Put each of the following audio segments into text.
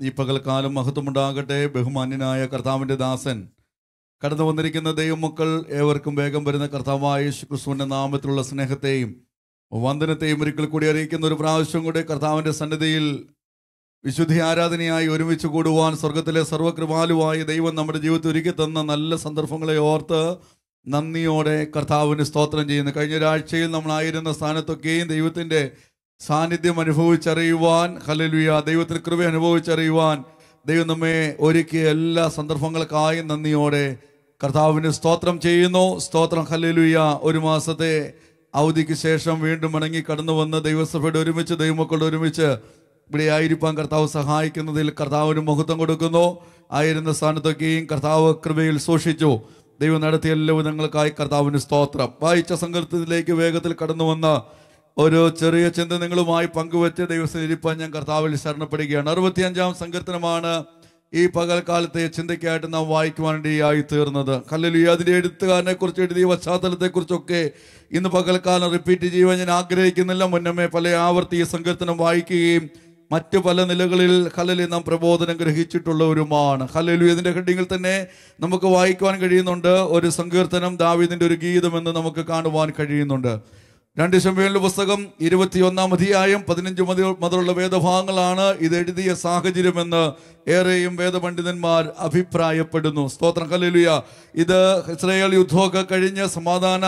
ഈ പകൽക്കാലം മഹത്വമുണ്ടാകട്ടെ ബഹുമാന്യനായ കർത്താവിൻ്റെ ദാസൻ കടന്നു വന്നിരിക്കുന്ന ദൈവമക്കൾ ഏവർക്കും വേഗം വരുന്ന കർത്താവായ യേശു ക്രിസ്തുവിൻ്റെ നാമത്തിലുള്ള സ്നേഹത്തെയും വന്ദനത്തെയും ഒരിക്കൽ കൂടി അറിയിക്കുന്ന ഒരു പ്രാവശ്യം കൂടി കർത്താവിൻ്റെ സന്നിധിയിൽ വിശുദ്ധി ആരാധനയായി ഒരുമിച്ച് കൂടുവാൻ സ്വർഗത്തിലെ സർവകൃപാലുവായ ദൈവം നമ്മുടെ ജീവിതത്തിൽ ഒരുക്കി തന്ന നല്ല സന്ദർഭങ്ങളെ ഓർത്ത് നന്ദിയോടെ കർത്താവിന് സ്തോത്രം ചെയ്യുന്നു കഴിഞ്ഞ ഒരാഴ്ചയിൽ നമ്മളായിരുന്ന സ്ഥാനത്തൊക്കെയും ദൈവത്തിൻ്റെ സാന്നിധ്യം അനുഭവിച്ചറിയുവാൻ ഹലലുയ ദൈവത്തിന് കൃപ അനുഭവിച്ചറിയുവാൻ ദൈവം നമ്മെ ഒരുക്കിയ എല്ലാ സന്ദർഭങ്ങൾക്കായും നന്ദിയോടെ കർത്താവിന് സ്തോത്രം ചെയ്യുന്നു സ്തോത്രം ഹലലുയ ഒരു മാസത്തെ അവധിക്ക് ശേഷം വീണ്ടും മടങ്ങി കടന്നു വന്ന് ദൈവസഭയുടെ ഒരുമിച്ച് ദൈവമക്കളുടെ ഒരുമിച്ച് ഇവിടെ ആയിരിക്കാൻ കർത്താവ് സഹായിക്കുന്നതിൽ കർത്താവിന് മഹത്വം കൊടുക്കുന്നു ആയിരുന്ന സ്ഥാനത്തൊക്കെയും കർത്താവ് കൃപയിൽ സൂക്ഷിച്ചു ദൈവം നടത്തിയ എല്ലാ വിധങ്ങൾക്കായി കർത്താവിന് സ്തോത്രം വായിച്ച സംഘത്തിലേക്ക് വേഗത്തിൽ കടന്നു വന്ന ഒരു ചെറിയ ചിന്ത നിങ്ങളുമായി പങ്കുവെച്ച് ദൈവസ്ഥിരിപ്പാൻ ഞാൻ കർത്താവിൽ ശരണപ്പെടുകയാണ് അറുപത്തിയഞ്ചാം സങ്കീർത്തനമാണ് ഈ പകൽക്കാലത്തെ ചിന്തയ്ക്കായിട്ട് നാം വായിക്കുവാൻ വേണ്ടിയായി തീർന്നത് കല്ലലു അതിൻ്റെ എഴുത്തുകാരനെ കുറിച്ച് എഴുതിയ പശ്ചാത്തലത്തെക്കുറിച്ചൊക്കെ ഇന്ന് പകൽക്കാലം റിപ്പീറ്റ് ചെയ്യുവാൻ ഞാൻ ആഗ്രഹിക്കുന്നില്ല മുന്നമേ പല ആവർത്തി ഈ സങ്കീർത്തനം വായിക്കുകയും മറ്റു പല നിലകളിൽ ഹലലി നാം പ്രബോധനം ഗ്രഹിച്ചിട്ടുള്ളവരുമാണ് ഹലലു ഇതിൻ്റെ ഹെഡിങ്ങിൽ തന്നെ നമുക്ക് വായിക്കുവാൻ കഴിയുന്നുണ്ട് ഒരു സങ്കീർത്തനം ദാവീദിൻ്റെ ഒരു ഗീതം എന്ന് നമുക്ക് കാണുവാൻ കഴിയുന്നുണ്ട് രണ്ട് ശമ്പയുടെ പുസ്തകം ഇരുപത്തിയൊന്നാം അധ്യായം പതിനഞ്ച് മുതൽ മുതലുള്ള വേദഭാഗങ്ങളാണ് ഇത് എഴുതിയ സാഹചര്യമെന്ന് ഏറെയും വേദപണ്ഡിതന്മാർ അഭിപ്രായപ്പെടുന്നു സ്തോത്രം കല്ലുയ ഇത് ഇസ്രയേൽ യുദ്ധമൊക്കെ കഴിഞ്ഞ് സമാധാന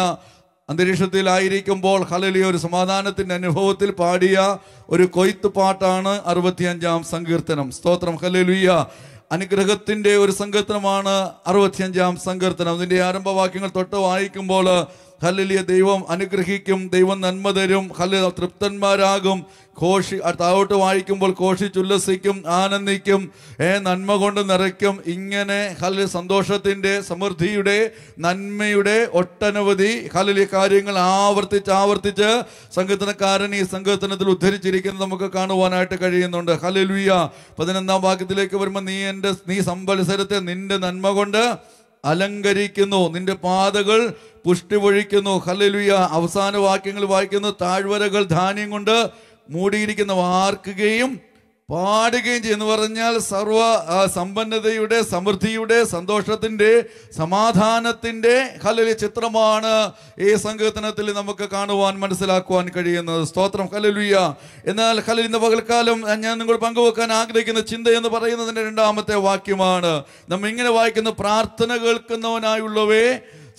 അന്തരീക്ഷത്തിലായിരിക്കുമ്പോൾ ഹലലിയ ഒരു സമാധാനത്തിന്റെ അനുഭവത്തിൽ പാടിയ ഒരു കൊയ്ത്ത് പാട്ടാണ് അറുപത്തിയഞ്ചാം സങ്കീർത്തനം സ്തോത്രം ഹലലുയ്യ അനുഗ്രഹത്തിന്റെ ഒരു സങ്കീർത്തനമാണ് അറുപത്തിയഞ്ചാം സങ്കീർത്തനം അതിന്റെ ആരംഭവാക്യങ്ങൾ തൊട്ട് വായിക്കുമ്പോൾ ഹല്ലിയ ദൈവം അനുഗ്രഹിക്കും ദൈവം നന്മ തരും ഹല്ല തൃപ്തന്മാരാകും ഘോഷി താഴോട്ട് വായിക്കുമ്പോൾ ഘോഷിച്ചുല്ലസിക്കും ആനന്ദിക്കും ഏ നന്മ കൊണ്ട് നിറയ്ക്കും ഇങ്ങനെ ഹല്ല് സന്തോഷത്തിന്റെ സമൃദ്ധിയുടെ നന്മയുടെ ഒട്ടനവധി ഹല്ലിയ കാര്യങ്ങൾ ആവർത്തിച്ച് ആവർത്തിച്ച് സങ്കീർത്തനക്കാരൻ ഈ സങ്കീർത്തനത്തിൽ ഉദ്ധരിച്ചിരിക്കുന്നത് നമുക്ക് കാണുവാനായിട്ട് കഴിയുന്നുണ്ട് ഹല്ലുയ പതിനൊന്നാം വാക്യത്തിലേക്ക് വരുമ്പോൾ നീ എൻ്റെ നീ സംവത്സരത്തെ നിന്റെ നന്മ കൊണ്ട് അലങ്കരിക്കുന്നു നിന്റെ പാതകൾ പുഷ്ടി പൊഴിക്കുന്നു ഹല്ലുയ അവസാന വാക്യങ്ങൾ വായിക്കുന്നു താഴ്വരകൾ ധാന്യം കൊണ്ട് മൂടിയിരിക്കുന്ന വാർക്കുകയും പാടുകയും ചെയ്യുന്നു പറഞ്ഞാൽ സർവ ആ, സമ്പന്നതയുടെ സമൃദ്ധിയുടെ സന്തോഷത്തിന്റെ സമാധാനത്തിന്റെ ഹലലി ചിത്രമാണ് ഈ സങ്കീർത്തനത്തിൽ നമുക്ക് കാണുവാൻ മനസ്സിലാക്കുവാൻ കഴിയുന്നത് സ്തോത്രം ഹലലുയ്യ എന്നാൽ ഹലൽ ഇന്ന് പകൽക്കാലം ഞാൻ നിങ്ങൾ പങ്കുവെക്കാൻ ആഗ്രഹിക്കുന്ന ചിന്ത എന്ന് പറയുന്നതിന്റെ രണ്ടാമത്തെ വാക്യമാണ് നമ്മൾ ഇങ്ങനെ വായിക്കുന്ന പ്രാർത്ഥന കേൾക്കുന്നവനായുള്ളവേ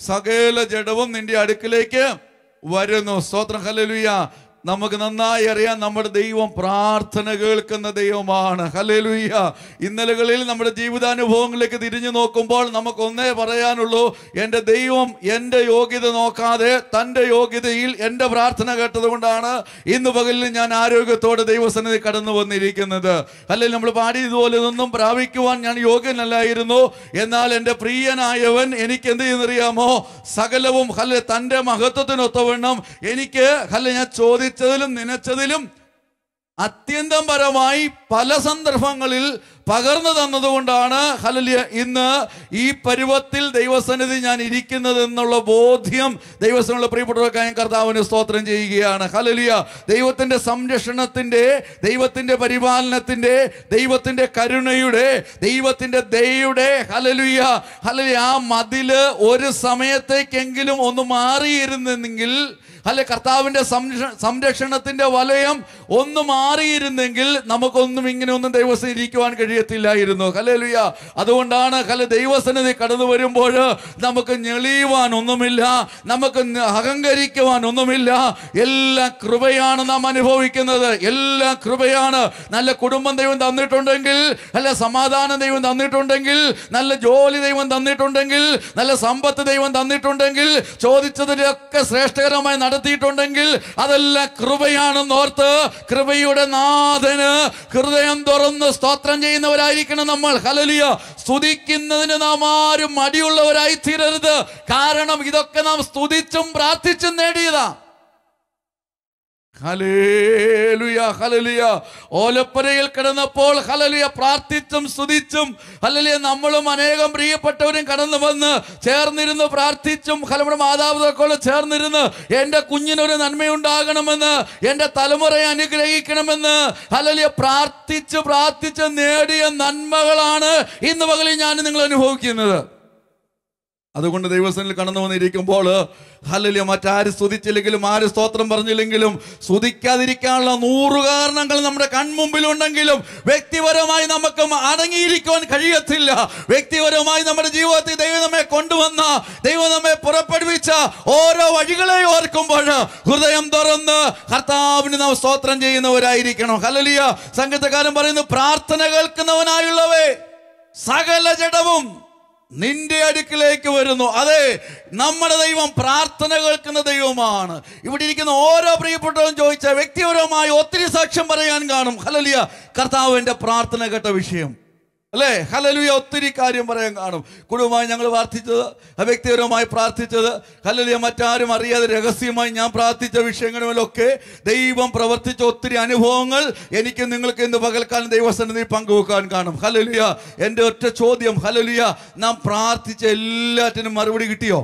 സകല ജഡവും നിന്റെ അടുക്കിലേക്ക് വരുന്നു സ്തോത്രം ഹലലുയ്യ നമുക്ക് നന്നായി അറിയാം നമ്മുടെ ദൈവം പ്രാർത്ഥന കേൾക്കുന്ന ദൈവമാണ് ഹലേലുയ്യ ഇന്നലകളിൽ നമ്മുടെ ജീവിതാനുഭവങ്ങളിലേക്ക് തിരിഞ്ഞു നോക്കുമ്പോൾ നമുക്ക് ഒന്നേ പറയാനുള്ളൂ എൻ്റെ ദൈവം എൻ്റെ യോഗ്യത നോക്കാതെ തൻ്റെ യോഗ്യതയിൽ എൻ്റെ പ്രാർത്ഥന കേട്ടത് കൊണ്ടാണ് ഇന്ന് പകലിൽ ഞാൻ ആരോഗ്യത്തോടെ ദൈവസന്നിധി കടന്നു വന്നിരിക്കുന്നത് അല്ലെങ്കിൽ നമ്മൾ പാടിയതുപോലെ ഇതൊന്നും പ്രാപിക്കുവാൻ ഞാൻ യോഗ്യനല്ലായിരുന്നു എന്നാൽ എൻ്റെ പ്രിയനായവൻ എനിക്ക് എന്ത് ചെയ്യുന്നറിയാമോ സകലവും ഹല്ലെ തൻ്റെ മഹത്വത്തിനൊത്തവണ്ണം എനിക്ക് ഹല്ലെ ഞാൻ ചോദിച്ചതിലും നനച്ചതിലും അത്യന്തം പരമായി പല സന്ദർഭങ്ങളിൽ പകർന്നു തന്നതുകൊണ്ടാണ് ഹലലിയ ഇന്ന് ഈ പരുവത്തിൽ ദൈവസന്നിധി ഞാൻ ഇരിക്കുന്നത് എന്നുള്ള ബോധ്യം ദൈവസനുള്ള പ്രിയപ്പെട്ടവർക്കായി ഞാൻ കർത്താവിന് സ്തോത്രം ചെയ്യുകയാണ് ഹലലിയ ദൈവത്തിന്റെ സംരക്ഷണത്തിന്റെ ദൈവത്തിന്റെ പരിപാലനത്തിന്റെ ദൈവത്തിന്റെ കരുണയുടെ ദൈവത്തിന്റെ ദയയുടെ ഹലലിയ ഹലലിയ ആ മതില് ഒരു സമയത്തേക്കെങ്കിലും ഒന്ന് മാറിയിരുന്നെങ്കിൽ അല്ലെ കർത്താവിന്റെ സംരക്ഷ- സംരക്ഷണത്തിന്റെ വലയം ഒന്ന് മാറിയിരുന്നെങ്കിൽ നമുക്കൊന്നും ഇങ്ങനെ ഒന്നും ദൈവസ്ഥ ഇരിക്കുവാൻ കഴിയത്തില്ലായിരുന്നു ഹല്ലേലൂയ അതുകൊണ്ടാണ് ഹല ദൈവസന്നിധി കടന്നു വരുമ്പോൾ നമുക്ക് ഞെളിയുവാൻ ഒന്നുമില്ല നമുക്ക് ന- അഹങ്കരിക്കുവാൻ ഒന്നുമില്ല എല്ലാ കൃപയാണ് നാം അനുഭവിക്കുന്നത് എല്ലാ കൃപയാണ് നല്ല കുടുംബം ദൈവം തന്നിട്ടുണ്ടെങ്കിൽ നല്ല സമാധാനം ദൈവം തന്നിട്ടുണ്ടെങ്കിൽ നല്ല ജോലി ദൈവം തന്നിട്ടുണ്ടെങ്കിൽ നല്ല സമ്പത്ത് ദൈവം തന്നിട്ടുണ്ടെങ്കിൽ ചോദിച്ചതിലൊക്കെ ശ്രേഷ്ഠകരമായി നടത്തിയിട്ടുണ്ടെങ്കിൽ അതെല്ലാം കൃപയാണെന്ന് ഓർത്ത് കൃപയുടെ നാഥന് ഹൃദയം തുറന്ന് സ്തോത്രം ചെയ്യുന്നവരായിരിക്കണം നമ്മൾ ഹലലിയ സ്തുതിക്കുന്നതിന് നാം ആരും മടിയുള്ളവരായി തീരരുത് കാരണം ഇതൊക്കെ നാം സ്തുതിച്ചും പ്രാർത്ഥിച്ചും നേടിയതാ ഹലേലുയ ഹലലിയ ഓലപ്പരയിൽ കിടന്നപ്പോൾ ഹലലിയ പ്രാർത്ഥിച്ചും സ്തുതിച്ചും ഹലലിയ നമ്മളും അനേകം പ്രിയപ്പെട്ടവരും കടന്നു വന്ന് ചേർന്നിരുന്ന് പ്രാർത്ഥിച്ചും ഹലമുടെ മാതാപിതാക്കളോട് ചേർന്നിരുന്ന് എൻ്റെ കുഞ്ഞിനൊരു നന്മയുണ്ടാകണമെന്ന് എൻ്റെ തലമുറയെ അനുഗ്രഹിക്കണമെന്ന് ഹലലിയ പ്രാർത്ഥിച്ച് പ്രാർത്ഥിച്ച് നേടിയ നന്മകളാണ് ഇന്ന് പകലിൽ ഞാൻ നിങ്ങൾ അനുഭവിക്കുന്നത് അതുകൊണ്ട് ദൈവസനിൽ കടന്നു വന്നിരിക്കുമ്പോൾ ഹല്ലേലൂയ മറ്റാര് സ്തുതിച്ചില്ലെങ്കിലും ആര് സ്തോത്രം പറഞ്ഞില്ലെങ്കിലും സ്തുതിക്കാതിരിക്കാനുള്ള നൂറ് കാരണങ്ങൾ നമ്മുടെ കൺമുമ്പിലുണ്ടെങ്കിലും വ്യക്തിപരമായി നമുക്ക് അടങ്ങിയിരിക്കുവാൻ കഴിയത്തില്ല വ്യക്തിപരമായി നമ്മുടെ ജീവിതത്തിൽ ദൈവം നമ്മെ കൊണ്ടുവന്ന ദൈവം നമ്മെ പുറപ്പെടുവിച്ച ഓരോ വഴികളെ ഓർക്കുമ്പോൾ ഹൃദയം തുറന്ന് കർത്താവിന് നാം സ്തോത്രം ചെയ്യുന്നവരായിരിക്കണം ഹല്ലേലൂയ സംഗീതക്കാരൻ പറയുന്നു പ്രാർത്ഥന കേൾക്കുന്നവനായുള്ളവേ സകല ജഡവും നിന്റെ അടുക്കിലേക്ക് വരുന്നു അതെ നമ്മുടെ ദൈവം പ്രാർത്ഥന കേൾക്കുന്ന ദൈവമാണ് ഇവിടെ ഇരിക്കുന്ന ഓരോ പ്രിയപ്പെട്ടവരും ചോദിച്ച വ്യക്തിപരമായി ഒത്തിരി സാക്ഷ്യം പറയാൻ കാണും ഹലലിയ കർത്താവിന്റെ പ്രാർത്ഥന കേട്ട വിഷയം അല്ലേ ഹലലുയ ഒത്തിരി കാര്യം പറയാൻ കാണും കുടുംബമായി ഞങ്ങൾ പ്രാർത്ഥിച്ചത് വ്യക്തിപരമായി പ്രാർത്ഥിച്ചത് ഹലലിയ മറ്റാരും അറിയാതെ രഹസ്യമായി ഞാൻ പ്രാർത്ഥിച്ച വിഷയങ്ങളിലൊക്കെ ദൈവം പ്രവർത്തിച്ച ഒത്തിരി അനുഭവങ്ങൾ എനിക്ക് നിങ്ങൾക്ക് ഇന്ന് പകൽക്കാലം ദൈവസന്നിധി പങ്കുവെക്കാൻ കാണും ഹലലിയ എൻ്റെ ഒറ്റ ചോദ്യം ഹലലിയ നാം പ്രാർത്ഥിച്ച എല്ലാറ്റിനും മറുപടി കിട്ടിയോ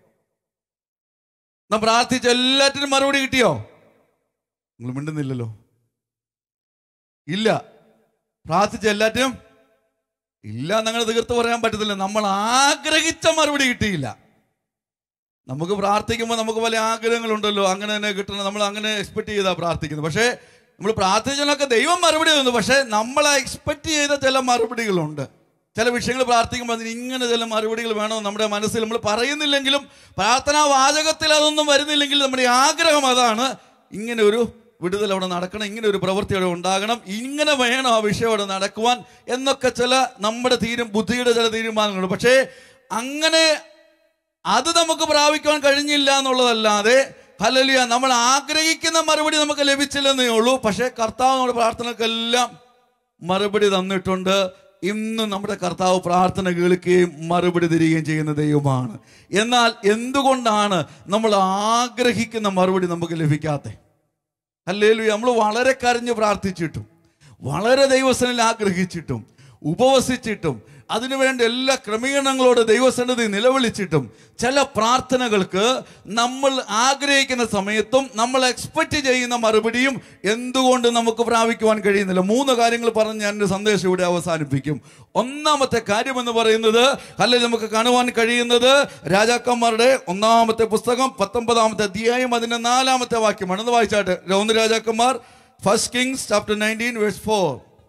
നാം പ്രാർത്ഥിച്ച എല്ലാറ്റിനും മറുപടി കിട്ടിയോ നിങ്ങൾ മിണ്ടുന്നില്ലല്ലോ ഇല്ല പ്രാർത്ഥിച്ച എല്ലാറ്റിനും ഇല്ല എന്നങ്ങനെ തീർത്ത് പറയാൻ പറ്റത്തില്ല നമ്മൾ ആഗ്രഹിച്ച മറുപടി കിട്ടിയില്ല നമുക്ക് പ്രാർത്ഥിക്കുമ്പോൾ നമുക്ക് പല ആഗ്രഹങ്ങളുണ്ടല്ലോ അങ്ങനെ തന്നെ കിട്ടണം നമ്മൾ അങ്ങനെ എക്സ്പെക്ട് ചെയ്താ പ്രാർത്ഥിക്കുന്നത് പക്ഷേ നമ്മൾ പ്രാർത്ഥിച്ചതിനൊക്കെ ദൈവം മറുപടി തന്നു പക്ഷേ നമ്മൾ എക്സ്പെക്ട് ചെയ്ത ചില മറുപടികളുണ്ട് ചില വിഷയങ്ങൾ പ്രാർത്ഥിക്കുമ്പോൾ അതിന് ഇങ്ങനെ ചില മറുപടികൾ വേണം നമ്മുടെ മനസ്സിൽ നമ്മൾ പറയുന്നില്ലെങ്കിലും പ്രാർത്ഥനാ വാചകത്തിൽ അതൊന്നും വരുന്നില്ലെങ്കിൽ നമ്മുടെ ആഗ്രഹം അതാണ് ഇങ്ങനെ ഒരു വിടുതൽ അവിടെ നടക്കണം ഇങ്ങനെ ഒരു പ്രവൃത്തി അവിടെ ഉണ്ടാകണം ഇങ്ങനെ വേണം ആ വിഷയം അവിടെ നടക്കുവാൻ എന്നൊക്കെ ചില നമ്മുടെ തീരും ബുദ്ധിയുടെ ചില തീരുമാനങ്ങളുണ്ട് പക്ഷേ അങ്ങനെ അത് നമുക്ക് പ്രാപിക്കുവാൻ കഴിഞ്ഞില്ല എന്നുള്ളതല്ലാതെ ഹലലിയ നമ്മൾ ആഗ്രഹിക്കുന്ന മറുപടി നമുക്ക് ലഭിച്ചില്ലെന്നേ ഉള്ളൂ പക്ഷേ കർത്താവ് നമ്മുടെ പ്രാർത്ഥനക്കെല്ലാം മറുപടി തന്നിട്ടുണ്ട് ഇന്നും നമ്മുടെ കർത്താവ് പ്രാർത്ഥന കേൾക്കുകയും മറുപടി തരികയും ചെയ്യുന്ന ദൈവമാണ് എന്നാൽ എന്തുകൊണ്ടാണ് നമ്മൾ ആഗ്രഹിക്കുന്ന മറുപടി നമുക്ക് ലഭിക്കാത്തത് അല്ലേലു നമ്മൾ വളരെ കരഞ്ഞ് പ്രാർത്ഥിച്ചിട്ടും വളരെ ദൈവസനിൽ ആഗ്രഹിച്ചിട്ടും ഉപവസിച്ചിട്ടും അതിനുവേണ്ട എല്ലാ ക്രമീകരണങ്ങളോട് ദൈവസന്നിധി നിലവിളിച്ചിട്ടും ചില പ്രാർത്ഥനകൾക്ക് നമ്മൾ ആഗ്രഹിക്കുന്ന സമയത്തും നമ്മൾ എക്സ്പെക്റ്റ് ചെയ്യുന്ന മറുപടിയും എന്തുകൊണ്ട് നമുക്ക് പ്രാപിക്കുവാൻ കഴിയുന്നില്ല മൂന്ന് കാര്യങ്ങൾ പറഞ്ഞ് ഞാൻ എൻ്റെ സന്ദേശം ഇവിടെ അവസാനിപ്പിക്കും ഒന്നാമത്തെ കാര്യം എന്ന് പറയുന്നത് അല്ലെങ്കിൽ നമുക്ക് കാണുവാൻ കഴിയുന്നത് രാജാക്കന്മാരുടെ ഒന്നാമത്തെ പുസ്തകം പത്തൊമ്പതാമത്തെ അധ്യായം അതിൻ്റെ നാലാമത്തെ വാക്യമാണ് ഒന്ന് വായിച്ചാട്ടെ ഒന്ന് രാജാക്കന്മാർ first Kings chapter nineteen verse four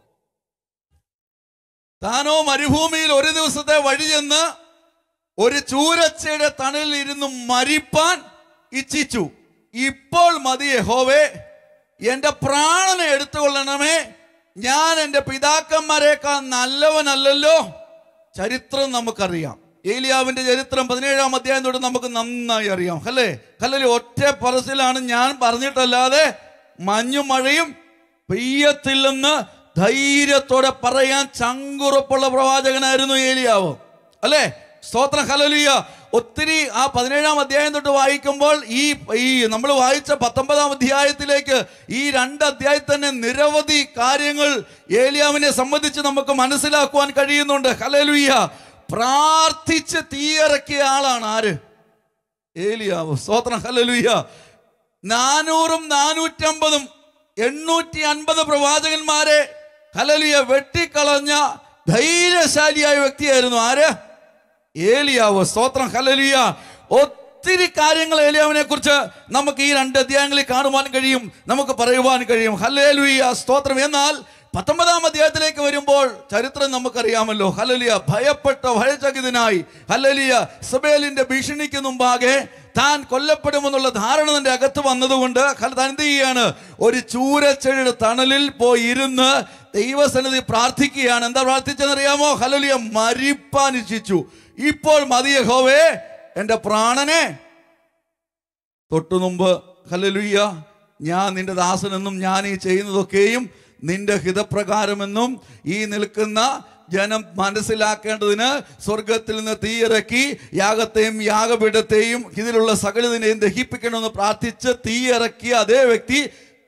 താനോ മരുഭൂമിയിൽ ഒരു ദിവസത്തെ വഴി ചെന്ന് ഒരു ചൂരച്ചയുടെ തണലിൽ ഇരുന്ന് മരിപ്പാൻ ഇച്ഛിച്ചു ഇപ്പോൾ മതി യഹോവേ എന്റെ പ്രാണനെ എടുത്തുകൊള്ളണമേ ഞാൻ എൻ്റെ പിതാക്കന്മാരെക്കാൾ നല്ലവനല്ലല്ലോ ചരിത്രം നമുക്കറിയാം ഏലിയാവിന്റെ ചരിത്രം പതിനേഴാം അധ്യായം തൊട്ട് നമുക്ക് നന്നായി അറിയാം അല്ലേ അല്ലല്ലേ ഒറ്റ പറച്ചിലാണ് ഞാൻ പറഞ്ഞിട്ടല്ലാതെ മഞ്ഞും മഴയും പെയ്യത്തില്ലെന്ന് ധൈര്യത്തോടെ പറയാൻ ചങ്കുറപ്പുള്ള പ്രവാചകനായിരുന്നു ഏലിയാവ് അല്ലേ സ്തോത്രം ഹലലിയ ഒത്തിരി ആ പതിനേഴാം അധ്യായം തൊട്ട് വായിക്കുമ്പോൾ ഈ ഈ നമ്മൾ വായിച്ച പത്തൊമ്പതാം അധ്യായത്തിലേക്ക് ഈ രണ്ട് അധ്യായത്തിൽ തന്നെ നിരവധി കാര്യങ്ങൾ ഏലിയാവിനെ സംബന്ധിച്ച് നമുക്ക് മനസ്സിലാക്കുവാൻ കഴിയുന്നുണ്ട് ഹലലുയ്യ പ്രാർത്ഥിച്ച് തീയിറക്കിയ ആളാണ് ആര് ഏലിയാവ് സ്തോത്രം ഹലലുയ്യ നാനൂറും നാനൂറ്റമ്പതും എണ്ണൂറ്റി അൻപത് പ്രവാചകന്മാരെ ഹലലിയ വെട്ടിക്കളഞ്ഞ ധൈര്യശാലിയായ വ്യക്തിയായിരുന്നു ആര് ഏലിയാവ് സ്തോത്രം ഹലലിയ ഒത്തിരി കാര്യങ്ങൾ ഏലിയാവിനെ കുറിച്ച് നമുക്ക് ഈ രണ്ട് അധ്യായങ്ങളിൽ കാണുവാൻ കഴിയും നമുക്ക് പറയുവാൻ കഴിയും ഹല്ലേലുയ സ്തോത്രം എന്നാൽ പത്തൊമ്പതാം അധ്യായത്തിലേക്ക് വരുമ്പോൾ ചരിത്രം നമുക്കറിയാമല്ലോ ഹലലിയ ഭയപ്പെട്ട ഭയചകിതനായി ഹലലിയ ഇസബേലിന്റെ ഭീഷണിക്ക് മുമ്പാകെ താൻ കൊല്ലപ്പെടുമെന്നുള്ള ധാരണ തന്റെ അകത്ത് വന്നതുകൊണ്ട് ഹല- താൻ എന്ത് ചെയ്യാണ് ഒരു ചൂരച്ചെടിയുടെ തണലിൽ പോയി ഇരുന്ന് ദൈവസന്നിധി പ്രാർത്ഥിക്കുകയാണ് എന്താ പ്രാർത്ഥിച്ചെന്നറിയാമോ ഹലലിയ മരിപ്പാൻ ഇച്ഛിച്ചു ഇപ്പോൾ മതിയ ഹോവേ എൻ്റെ പ്രാണനെ തൊട്ടു മുമ്പ് ഹലലുയ്യ ഞാൻ നിന്റെ ദാസനെന്നും ഞാൻ ഈ ചെയ്യുന്നതൊക്കെയും നിന്റെ ഹിതപ്രകാരമെന്നും ഈ നിൽക്കുന്ന ജനം മനസ്സിലാക്കേണ്ടതിന് സ്വർഗത്തിൽ നിന്ന് തീയിറക്കി യാഗത്തെയും യാഗപീഠത്തെയും ഇതിലുള്ള സകലതിനെയും ദഹിപ്പിക്കണമെന്ന് പ്രാർത്ഥിച്ച് തീയിറക്കിയ അതേ വ്യക്തി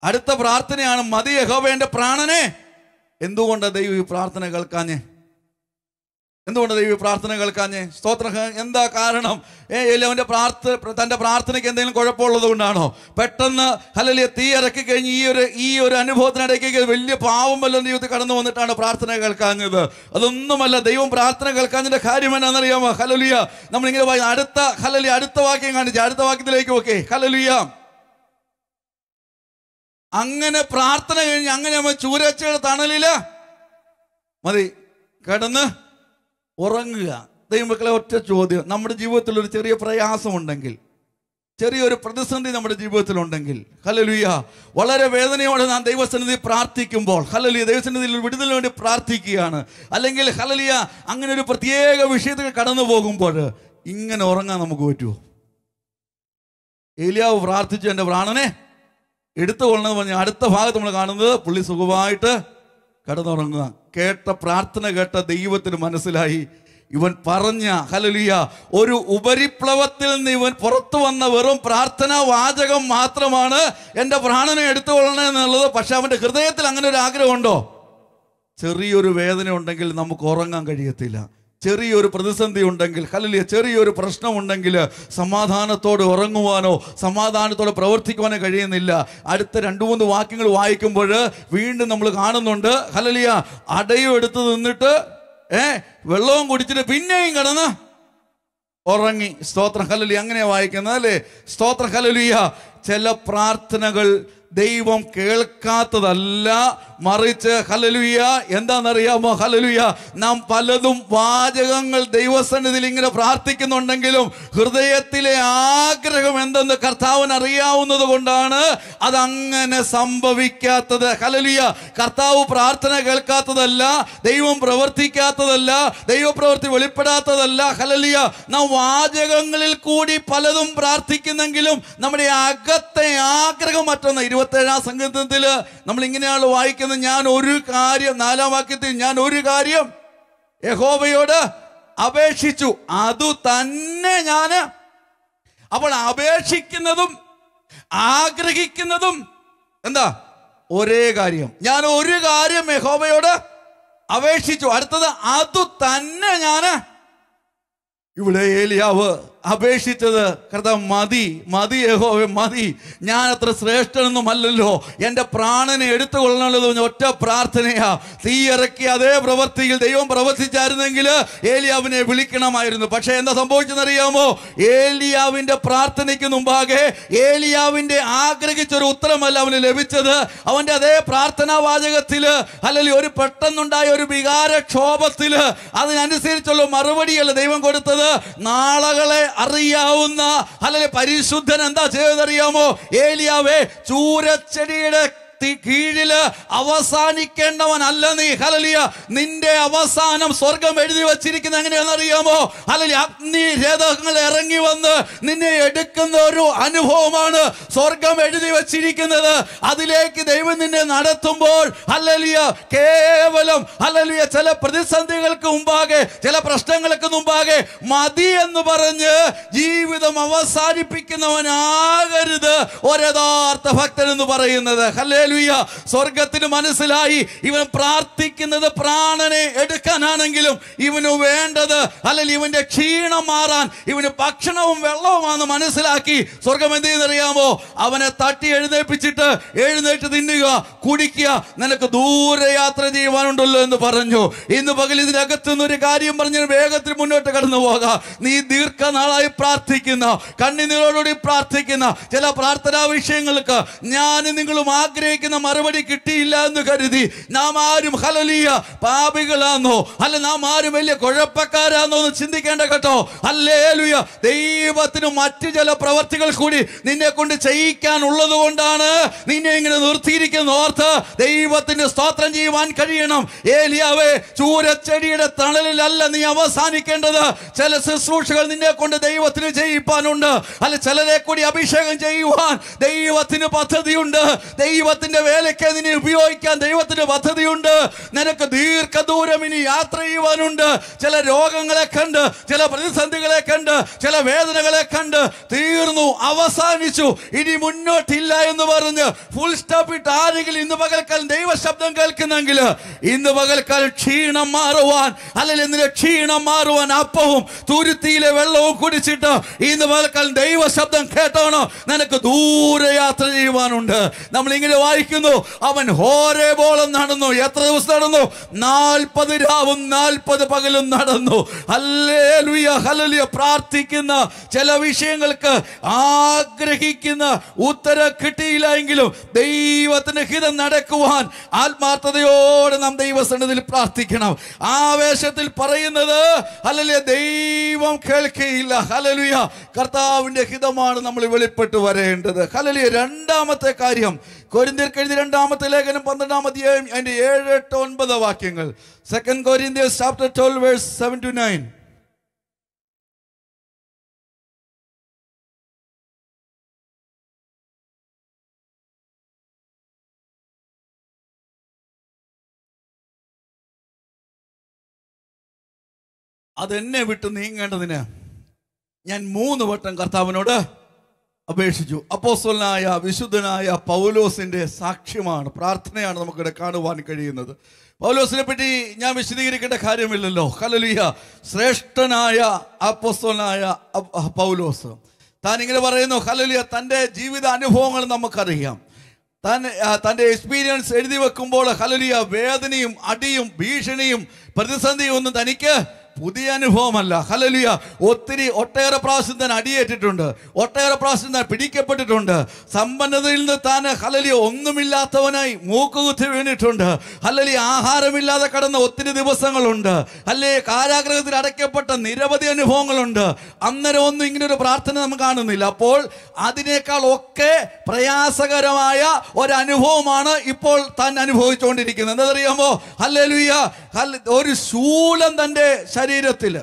അടുത്ത പ്രാർത്ഥനയാണ് മതി യഹോവ എൻ്റെ പ്രാണനെ എന്തുകൊണ്ടാണ് ദൈവം ഈ പ്രാർത്ഥന കേൾക്കാഞ്ഞേ എന്തുകൊണ്ട് ദൈവം ഈ പ്രാർത്ഥന കേൾക്കാഞ്ഞേ സ്തോത്ര എന്താ കാരണം ഏ അവന്റെ പ്രാർത്ഥന തന്റെ പ്രാർത്ഥനയ്ക്ക് എന്തെങ്കിലും കുഴപ്പമുള്ളത് കൊണ്ടാണോ പെട്ടെന്ന് ഹലലിയ തീ ഇറക്കി കഴിഞ്ഞ് ഈ ഒരു ഈ ഒരു അനുഭവത്തിനിടയ്ക്ക് വലിയ പാവം വല്ലതും ജീവിതത്തിൽ കടന്നു വന്നിട്ടാണ് പ്രാർത്ഥന കേൾക്കാഞ്ഞത് അതൊന്നുമല്ല ദൈവം പ്രാർത്ഥന കേൾക്കാഞ്ഞതിന്റെ കാര്യം എന്നാണെന്നറിയാമോ ഹലലിയ നമ്മളിങ്ങനെ വായി അടുത്ത ഹലലിയ അടുത്ത വാക്യം കാണിച്ചു അടുത്ത വാക്യത്തിലേക്ക് ഓക്കെ ഹലലിയ അങ്ങനെ പ്രാർത്ഥന കഴിഞ്ഞ് അങ്ങനെ നമ്മൾ ചൂരച്ചയുടെ തണലില് മതി കിടന്ന് ഉറങ്ങുക ദൈവമക്കളെ ഒറ്റ ചോദ്യം നമ്മുടെ ജീവിതത്തിൽ ഒരു ചെറിയ പ്രയാസമുണ്ടെങ്കിൽ ചെറിയൊരു പ്രതിസന്ധി നമ്മുടെ ജീവിതത്തിലുണ്ടെങ്കിൽ ഹലലുയ വളരെ വേദനയോടെ നാം ദൈവസന്നിധി പ്രാർത്ഥിക്കുമ്പോൾ ഹലലിയ ദൈവസന്നിധിയിൽ ഒരു വിടുതലിന് വേണ്ടി പ്രാർത്ഥിക്കുകയാണ് അല്ലെങ്കിൽ ഹലലിയ അങ്ങനെ ഒരു പ്രത്യേക വിഷയത്തിൽ കടന്നു പോകുമ്പോൾ ഇങ്ങനെ ഉറങ്ങാൻ നമുക്ക് പറ്റുമോ ഏലിയാവ് പ്രാർത്ഥിച്ചു എൻ്റെ പ്രാണനെ എടുത്തുകൊള്ളണമെന്ന് പറഞ്ഞ അടുത്ത ഭാഗത്ത് നമ്മൾ കാണുന്നത് പുള്ളി സുഖമായിട്ട് കിടന്നുറങ്ങുക കേട്ട പ്രാർത്ഥന കേട്ട ദൈവത്തിന് മനസ്സിലായി ഇവൻ പറഞ്ഞ ഹലലിയ ഒരു ഉപരിപ്ലവത്തിൽ നിന്ന് ഇവൻ പുറത്തു വന്ന വെറും പ്രാർത്ഥനാ വാചകം മാത്രമാണ് എൻ്റെ പ്രാണനെ എടുത്തുകൊള്ളണം എന്നുള്ളത് പക്ഷെ അവൻ്റെ ഹൃദയത്തിൽ അങ്ങനെ ഒരു ആഗ്രഹമുണ്ടോ ചെറിയൊരു വേദന ഉണ്ടെങ്കിൽ നമുക്ക് ഉറങ്ങാൻ കഴിയത്തില്ല ചെറിയൊരു പ്രതിസന്ധി ഉണ്ടെങ്കിൽ ഹല്ലേലൂയ ചെറിയൊരു പ്രശ്നമുണ്ടെങ്കിൽ സമാധാനത്തോടെ ഉറങ്ങുവാനോ സമാധാനത്തോടെ പ്രവർത്തിക്കുവാനോ കഴിയുന്നില്ല അടുത്ത രണ്ട് മൂന്ന് വാക്യങ്ങൾ വായിക്കുമ്പോൾ വീണ്ടും നമ്മൾ കാണുന്നുണ്ട് ഹലലിയ അടയും എടുത്ത് നിന്നിട്ട് ഏ വെള്ളവും കുടിച്ചിട്ട് പിന്നെയും കിടന്ന് ഉറങ്ങി സ്തോത്ര ഹലലി അങ്ങനെയാ വായിക്കുന്നത് അല്ലേ സ്തോത്ര ഹലലിയ ചില പ്രാർത്ഥനകൾ ദൈവം കേൾക്കാത്തതല്ല മറിച്ച് ഹലലുയ എന്താണെന്നറിയാമോ ഹലലുയ നാം പലതും വാചകങ്ങൾ ദൈവസന്നിധിയിൽ ഇങ്ങനെ പ്രാർത്ഥിക്കുന്നുണ്ടെങ്കിലും ഹൃദയത്തിലെ ആഗ്രഹം എന്തെന്ന് കർത്താവിന് അറിയാവുന്നത് കൊണ്ടാണ് അതങ്ങനെ സംഭവിക്കാത്തത് ഹലലുയ കർത്താവ് പ്രാർത്ഥന കേൾക്കാത്തതല്ല ദൈവം പ്രവർത്തിക്കാത്തതല്ല ദൈവപ്രവൃത്തി വെളിപ്പെടാത്തതല്ല ഹലലിയ നാം വാചകങ്ങളിൽ കൂടി പലതും പ്രാർത്ഥിക്കുന്നെങ്കിലും നമ്മുടെ അകത്തെ ആഗ്രഹം മറ്റൊന്ന് ഇരുപത്തേഴാം സംഗീതത്തിൽ നമ്മൾ ഇങ്ങനെയാണ് വായിക്കുന്നത് ഞാൻ ഒരു കാര്യം നാലാം വാക്യത്തിൽ ഞാൻ ഒരു കാര്യം യഹോവയോട് അപേക്ഷിച്ചു അതു തന്നെ ഞാൻ അപ്പോൾ അപേക്ഷിക്കുന്നതും ആഗ്രഹിക്കുന്നതും എന്താ ഒരേ കാര്യം ഞാൻ ഒരു കാര്യം യഹോവയോട് അപേക്ഷിച്ചു അടുത്തത് അതു തന്നെ ഞാൻ ഇവിടെ ഏലിയാവ് അപേക്ഷിച്ചത് കർത്താവ് മതി മതി യഹോവേ മതി ഞാൻ അത്ര ശ്രേഷ്ഠനൊന്നുമല്ലല്ലോ എൻ്റെ പ്രാണനെ എടുത്തുകൊള്ളണമല്ലോ എന്ന് ഒറ്റ പ്രാർത്ഥനയാ തീ ഇറക്കി അതേ പ്രവൃത്തിയിൽ ദൈവം പ്രവർത്തിച്ചായിരുന്നെങ്കിൽ ഏലിയാവിനെ വിളിക്കണമായിരുന്നു പക്ഷേ എന്താ സംഭവിച്ചെന്നറിയാമോ ഏലിയാവിൻ്റെ പ്രാർത്ഥനയ്ക്ക് മുമ്പാകെ ഏലിയാവിൻ്റെ ആഗ്രഹിച്ചൊരു ഉത്തരമല്ല അവന് ലഭിച്ചത് അവൻ്റെ അതേ പ്രാർത്ഥനാ വാചകത്തിൽ അല്ലെങ്കിൽ ഒരു പെട്ടെന്നുണ്ടായ ഒരു വികാരക്ഷോഭത്തിൽ അതിനനുസരിച്ചുള്ള മറുപടിയല്ല ദൈവം കൊടുത്തത് നാളകളെ അറിയാവുന്ന അല്ലെങ്കിൽ പരിശുദ്ധൻ എന്താ ചെയ്തറിയാമോ ഏലിയാവേ ചൂരച്ചെടിയുടെ തി- കീഴില് അവസാനിക്കേണ്ടവനല്ല നീ ഹലലിയ നിന്റെ അവസാനം സ്വർഗം എഴുതി വച്ചിരിക്കുന്ന എങ്ങനെയാണെന്ന് അറിയാമോ ഹലലി അഗ്നി രഥങ്ങൾ ഇറങ്ങി വന്ന് നിന്നെ എടുക്കുന്ന ഒരു അനുഭവമാണ് സ്വർഗം എഴുതി വച്ചിരിക്കുന്നത് അതിലേക്ക് ദൈവം നിന്നെ നടത്തുമ്പോൾ ഹലലിയ കേവലം ഹലലിയ ചില പ്രതിസന്ധികൾക്ക് മുമ്പാകെ ചില പ്രശ്നങ്ങൾക്ക് മുമ്പാകെ മതി എന്ന് പറഞ്ഞ് ജീവിതം അവസാനിപ്പിക്കുന്നവനാകരുത് ഒരഥാർത്ഥ ഭക്തൻ എന്ന് പറയുന്നത് ഹല്ലേലൂയ സ്വർഗത്തിന് മനസ്സിലായി ഇവൻ പ്രാർത്ഥിക്കുന്നത് പ്രാണനെ എടുക്കാനാണെങ്കിലും ഇവന് വേണ്ടത് അല്ലെങ്കിൽ ഇവന്റെ ക്ഷീണം മാറാൻ ഇവന് ഭക്ഷണവും വെള്ളവുമാണെന്ന് മനസ്സിലാക്കി സ്വർഗം എന്ത് ചെയ്യുന്നറിയാമോ അവനെ തട്ടി എഴുന്നേൽപ്പിച്ചിട്ട് എഴുന്നേറ്റ് തിന്നുക കുടിക്കുക നിനക്ക് ദൂരെ യാത്ര ചെയ്യുവാനുണ്ടല്ലോ എന്ന് പറഞ്ഞു ഇന്ന് പകൽ ഇതിനകത്ത് നിന്ന് ഒരു കാര്യം പറഞ്ഞ് വേഗത്തിൽ മുന്നോട്ട് കടന്നു പോകാം നീ ദീർഘനാളായി പ്രാർത്ഥിക്കുന്ന കണ്ണിനീരോടുകൂടി പ്രാർത്ഥിക്കുന്ന ചില പ്രാർത്ഥനാ വിഷയങ്ങൾക്ക് ഞാൻ നിങ്ങളും ആഗ്രഹിക്കുന്ന മറുപടി കിട്ടിയില്ല എന്ന് കരുതി നാം ആരും ഹലലിയ പാപികളാന്നോ അല്ല നാം ആരും വലിയ കുഴപ്പക്കാരാന്നോ എന്ന് ചിന്തിക്കേണ്ട കേട്ടോ അല്ലേലുയ ദൈവത്തിന് മറ്റു ചില പ്രവർത്തികൾ കൂടി നിന്നെ കൊണ്ട് ചെയ്യിക്കാനുള്ളത് കൊണ്ടാണ് നിന്നെ ഇങ്ങനെ നിർത്തിയിരിക്കുന്ന ഓർത്ത് ദൈവത്തിന് സ്തോത്രം ചെയ്യുവാൻ കഴിയണം ഏലിയാവേ ചൂരച്ചെടിയുടെ തണലിലല്ല നീ അവസാനിക്കേണ്ടത് ചില ശുശ്രൂഷകൾ നിന്നെ കൊണ്ട് ദൈവത്തിന് ചെയ്യിപ്പാനുണ്ട് അല്ല ചിലരെ കൂടി അഭിഷേകം ചെയ്യുവാൻ ദൈവത്തിന് പദ്ധതിയുണ്ട് ദൈവത്തിന്റെ ദൈവത്തിന്റെ വേലയ്ക്ക് നിന്നെ ഉപയോഗിക്കാൻ ദൈവത്തിന്റെ പദ്ധതിയുണ്ട് നിനക്ക് ദീർഘദൂരം ഇനി യാത്ര ചെയ്യുവാനുണ്ട് ചില രോഗങ്ങളെ കണ്ട് ചില പ്രതിസന്ധികളെ കണ്ട് ചില വേദനകളെ കണ്ട് തീർന്നു അവസാനിച്ചു ഇനി മുന്നോട്ടില്ല എന്ന് പറഞ്ഞ് ഫുൾ സ്റ്റോപ്പ് ഇട്ട് ആരെങ്കിലും ഇന്ന് പകൽക്കാലം ദൈവശബ്ദം കേൾക്കുന്നെങ്കിൽ ഇന്ന് പകൽക്കാലം ക്ഷീണം മാറുവാൻ അല്ലെങ്കിൽ ഇന്നിലെ ക്ഷീണം മാറുവാൻ അപ്പവും തുരുത്തിയിലെ വെള്ളവും കുടിച്ചിട്ട് ഇന്ന് പകൽക്കാലം ദൈവശബ്ദം കേട്ടോണോ നിനക്ക് ദൂരെ യാത്ര ചെയ്യുവാനുണ്ട് നമ്മൾ ഇങ്ങനെ വായിക്കുന്നു അവൻ ഹോരേബോളം നടന്നു എത്ര ദിവസം നടന്നു നാൽപ്പത് രാവും നാൽപ്പത് പകലും നടന്നു ഹല്ലേലൂയ ഹല്ലേലൂയ പ്രാർത്ഥിക്കുന്ന ചില വിഷയങ്ങൾക്ക് ആഗ്രഹിക്കുന്ന ഉത്തരം കിട്ടിയില്ല എങ്കിലും ദൈവത്തിന്റെ ഹിതം നടക്കുവാൻ ആത്മാർത്ഥതയോടെ നാം ദൈവസന്നിധിയിൽ പ്രാർത്ഥിക്കണം ആവേശത്തിൽ പറയുന്നത് ഹല്ലേലൂയ ദൈവം കേൾക്കുകയില്ല ഹല്ലേലൂയ കർത്താവിന്റെ ഹിതമാണ് നമ്മൾ വെളിപ്പെട്ട് വരേണ്ടത് ഹല്ലേലൂയ രണ്ടാമത്തെ കാര്യം കൊരിന്ത്യർക്ക് എഴുതി രണ്ടാമത്തെ ലേഖനം പന്ത്രണ്ടാം അധ്യായം അതിന്റെ ഏഴ് എട്ട് ഒൻപത് വാക്യങ്ങൾ second Corinthians chapter twelve verse seven to nine അതെന്നെ വിട്ട് നീങ്ങേണ്ടതിന് ഞാൻ മൂന്ന് വട്ടം കർത്താവിനോട് അപേക്ഷിച്ചു അപ്പോസ്വലനായ വിശുദ്ധനായ പൗലോസിന്റെ സാക്ഷ്യമാണ് പ്രാർത്ഥനയാണ് നമുക്കിവിടെ കാണുവാൻ കഴിയുന്നത് പൗലോസിനെ പറ്റി ഞാൻ വിശദീകരിക്കേണ്ട കാര്യമില്ലല്ലോ ഹല്ലേലൂയ ശ്രേഷ്ഠനായ അപ്പോസ്വലനായ അപ്- പൗലോസ് താൻ ഇങ്ങനെ പറയുന്നു ഹല്ലേലൂയ തൻ്റെ ജീവിത അനുഭവങ്ങൾ നമുക്കറിയാം താൻ ആ, തൻ്റെ എക്സ്പീരിയൻസ് എഴുതി വെക്കുമ്പോൾ ഹലലിയ വേദനയും അടിയും ഭീഷണിയും പ്രതിസന്ധിയും ഒന്നും തനിക്ക് പുതിയ അനുഭവമല്ല ഹലലിയ ഒത്തിരി ഒട്ടേറെ പ്രാവശ്യം താൻ അടിയേറ്റിട്ടുണ്ട് ഒട്ടേറെ പ്രാവശ്യം താൻ പിടിക്കപ്പെട്ടിട്ടുണ്ട് സമ്പന്നതയിൽ നിന്ന് താൻ ഹലലിയ ഒന്നുമില്ലാത്തവനായി മൂക്കുകുത്തി വീണിട്ടുണ്ട് ഹലലി ആഹാരമില്ലാതെ കടന്ന ഒത്തിരി ദിവസങ്ങളുണ്ട് അല്ലേ കാരാഗ്രഹത്തിൽ അടയ്ക്കപ്പെട്ട നിരവധി അനുഭവങ്ങളുണ്ട് അന്നേരം ഒന്നും ഇങ്ങനെ ഒരു പ്രാർത്ഥന നമുക്ക് കാണുന്നില്ല അപ്പോൾ അതിനേക്കാൾ ഒക്കെ പ്രയാസകരമായ ഒരനുഭവമാണ് ഇപ്പോൾ താൻ അനുഭവിച്ചുകൊണ്ടിരിക്കുന്നത് എന്തറിയാമോ ഹല്ലേലൂയ ഹല്ല- ഒരു ശൂലം തൻ്റെ ശരീരത്തിൽ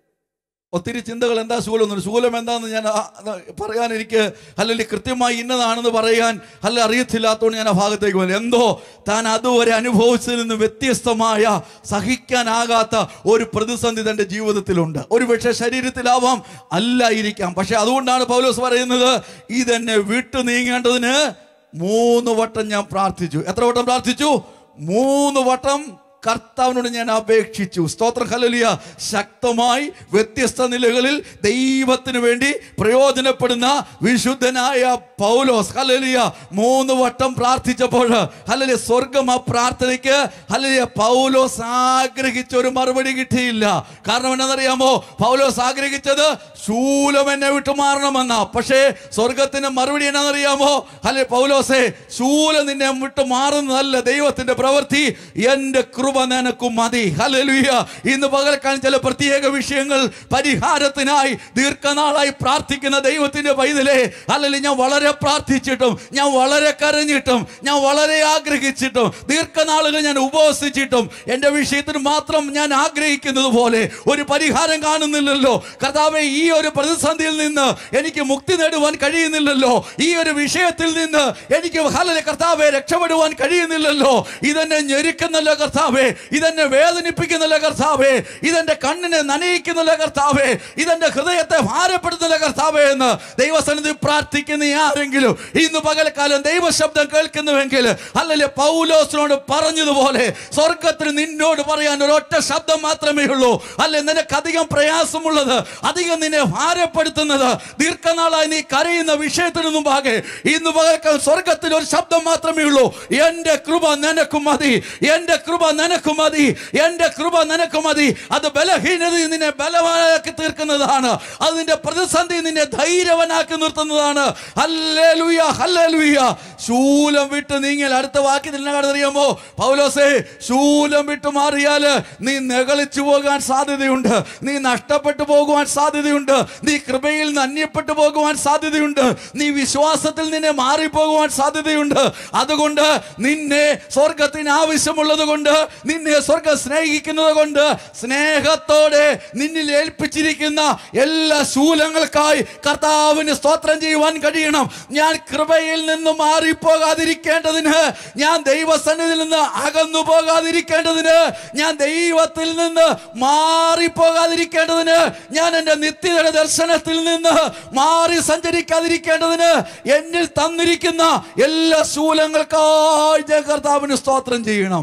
ഒത്തിരി ചിന്തകൾ എന്താ ശൂലം എന്ന് ശൂലം എന്താന്ന് ഞാൻ ആ- അത് പറയാൻ എനിക്ക് അല്ലെങ്കിൽ കൃത്യമായി ഇന്നതാണെന്ന് പറയാൻ അല്ല അറിയത്തില്ലാത്തതുകൊണ്ട് ഞാൻ ആ ഭാഗത്തേക്ക് പോകുന്നു എന്തോ താൻ അതുവരെ അനുഭവിച്ചതിൽ നിന്ന് വ്യത്യസ്തമായ സഹിക്കാനാകാത്ത ഒരു പ്രതിസന്ധി തൻ്റെ ജീവിതത്തിലുണ്ട് ഒരു പക്ഷേ ശരീരത്തിലാവാം അല്ലായിരിക്കാം പക്ഷെ അതുകൊണ്ടാണ് പൗലോസ് പറയുന്നത് ഇതെന്നെ വിട്ടു നീങ്ങേണ്ടതിന് മൂന്ന് വട്ടം ഞാൻ പ്രാർത്ഥിച്ചു എത്ര വട്ടം പ്രാർത്ഥിച്ചു മൂന്ന് വട്ടം കർത്താവിനോട് ഞാൻ അപേക്ഷിച്ചു സ്തോത്ര ഹലലിയ ശക്തമായി വ്യത്യസ്ത നിലകളിൽ ദൈവത്തിന് വേണ്ടി പ്രയോജനപ്പെടുന്ന വിശുദ്ധനായ പൗലോസ് ഹലലിയ മൂന്ന് വട്ടം പ്രാർത്ഥിച്ചപ്പോൾ ഹലലിയ സ്വർഗം ആ പ്രാർത്ഥനയ്ക്ക് ഹലലിയ പൗലോസ് ആഗ്രഹിച്ച ഒരു മറുപടി കിട്ടിയില്ല കാരണം എന്താണെന്നറിയാമോ പൗലോസ് ആഗ്രഹിച്ചത് ശൂലം എന്നെ വിട്ടു മാറണമെന്ന പക്ഷേ സ്വർഗത്തിന്റെ മറുപടി എന്നാണെന്നറിയാമോ അല്ലെ പൗലോസേ ശൂലം നിന്നെ വിട്ടു മാറുന്നതല്ല ദൈവത്തിന്റെ പ്രവൃത്തി എന്റെ കൃപ നിനക്കും മതി ഹല്ലേലൂയ ഇന്ന് പകൽക്കാലം ചില പ്രത്യേക വിഷയങ്ങൾ പരിഹാരത്തിനായി ദീർഘനാളായി പ്രാർത്ഥിക്കുന്ന ദൈവത്തിന്റെ പൈതലേ അല്ലെങ്കിൽ ഞാൻ വളരെ പ്രാർത്ഥിച്ചിട്ടും ഞാൻ വളരെ കരഞ്ഞിട്ടും ഞാൻ വളരെ ആഗ്രഹിച്ചിട്ടും ദീർഘനാളുകൾ ഞാൻ ഉപവസിച്ചിട്ടും എൻ്റെ വിഷയത്തിന് മാത്രം ഞാൻ ആഗ്രഹിക്കുന്നത് പോലെ ഒരു പരിഹാരം കാണുന്നില്ലല്ലോ കർത്താവെ ഈ ഒരു പ്രതിസന്ധിയിൽ നിന്ന് എനിക്ക് മുക്തി നേടുവാൻ കഴിയുന്നില്ലല്ലോ ഈ ഒരു വിഷയത്തിൽ നിന്ന് എനിക്ക് ഹലലെ കർത്താവെ രക്ഷപ്പെടുവാൻ കഴിയുന്നില്ലല്ലോ ഇതെന്നെ ഞെരുക്കുന്നല്ലോ കർത്താവെ ഇതെന്നെ വേദനിപ്പിക്കുന്നല്ലോ കർത്താവെ ഇതെന്റെ കണ്ണിനെ നനയിക്കുന്നല്ലോ കർത്താവെ ഇതെന്റെ ഹൃദയത്തെ ഭാരപ്പെടുന്നില്ല കർത്താവെ എന്ന് ദൈവസന്നിധി പ്രാർത്ഥിക്കുന്ന ആരെങ്കിലും ഇന്ന് പകൽക്കാലം ദൈവശബ്ദം കേൾക്കുന്നുവെങ്കിൽ അല്ലല്ലേ പൗലോസിനോട് പറഞ്ഞതുപോലെ സ്വർഗത്തിന് നിന്നോട് പറയാൻ ഒരൊറ്റ ശബ്ദം മാത്രമേ ഉള്ളൂ അല്ലെ നിനക്ക് അധികം പ്രയാസമുള്ളത് അധികം നിന്നെ ഭാരപ്പെടുത്തുന്നത് ദീർഘനാളായി നീ കരയുന്ന വിഷയത്തിന് മുമ്പാകെ ഇന്ന് പകൽക്കാലം സ്വർഗത്തിൽ ഒരു ശബ്ദം മാത്രമേ ഉള്ളൂ എന്റെ കൃപ നിനക്ക് മതി എന്റെ കൃപ നിനക്ക് മതി എന്റെ കൃപ നിനക്ക് മതി അത് ബലഹീനത നിന്നെ ബലവാനാക്കി തീർക്കുന്നതാണ് അത് നിന്റെ പ്രതിസന്ധി നിന്നെ ധൈര്യവനാക്കി നിർത്തുന്നതാണ് ഹല്ലേലൂയ ഹല്ലേലൂയ ശൂലം വിട്ട് നീങ്ങിയാൽ അടുത്ത വാക്യത്തിൽ എന്നാ അറിയാമോ പൗലോസേ ശൂലം വിട്ട് മാറിയാല് നീ നെകളിച്ചു പോകാൻ സാധ്യതയുണ്ട് നീ നഷ്ടപ്പെട്ടു പോകുവാൻ സാധ്യതയുണ്ട് നീ കൃപയിൽ നിന്ന് അന്യപ്പെട്ടു പോകുവാൻ സാധ്യതയുണ്ട് നീ വിശ്വാസത്തിൽ നിന്നെ മാറിപ്പോകുവാൻ സാധ്യതയുണ്ട് അതുകൊണ്ട് നിന്നെ സ്വർഗത്തിന് ആവശ്യമുള്ളത് കൊണ്ട് നിന്നെ സ്വർഗം സ്നേഹിക്കുന്നത് കൊണ്ട് സ്നേഹത്തോടെ നിന്നിൽ ഏൽപ്പിച്ചിരിക്കുന്ന എല്ലാ ശൂലങ്ങൾക്കായി കർത്താവിന് സ്തോത്രം ചെയ്യുവാൻ കഴിയണം ഞാൻ കൃപയിൽ നിന്ന് മാറിപ്പോകാതിരിക്കേണ്ടതിന് ഞാൻ ദൈവസന്നിധിയിൽ നിന്ന് അകന്നു പോകാതിരിക്കേണ്ടതിന് ഞാൻ ദൈവത്തിൽ നിന്ന് മാറിപ്പോകാതിരിക്കേണ്ടതിന് ഞാൻ എൻ്റെ നിത്യതയുടെ ദർശനത്തിൽ നിന്ന് മാറി സഞ്ചരിക്കാതിരിക്കേണ്ടതിന് എന്നിൽ തന്നിരിക്കുന്ന എല്ലാ ശൂലങ്ങൾക്കായി ഞാൻ കർത്താവിന് സ്തോത്രം ചെയ്യണം